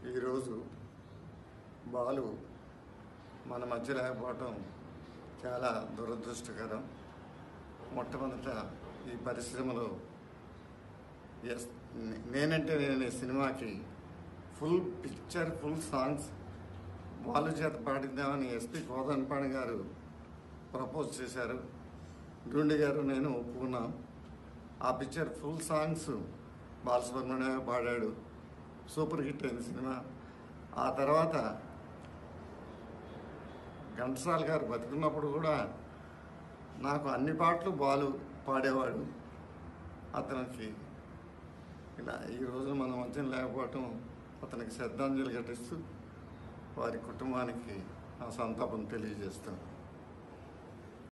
ఈరోజు బాలు మన మధ్య లేకపోవటం చాలా దురదృష్టకరం మొట్టమొదట ఈ పరిశ్రమలో ఎస్ నేనంటే నేను ఈ సినిమాకి full picture full songs Balu చేత పాడిద్దామని ఎస్పి కోదండపాణి గారు ప్రపోజ్ చేశారు గుండె గారు నేను ఒప్పుకున్నాం ఆ పిక్చర్ ఫుల్ సాంగ్స్ బాలసుబ్రహ్మణ్య పాడాడు సూపర్ హిట్ అయిన సినిమా ఆ తర్వాత ఘంటసాల గారు బతుకున్నప్పుడు కూడా నాకు అన్ని పాటలు బాలు పాడేవాడు అతనికి ఇలా ఈ రోజు మన మధ్యన లేకపోవటం అతనికి శ్రద్ధాంజలి ఘటిస్తూ వారి కుటుంబానికి నా సంతాపం తెలియజేస్తాను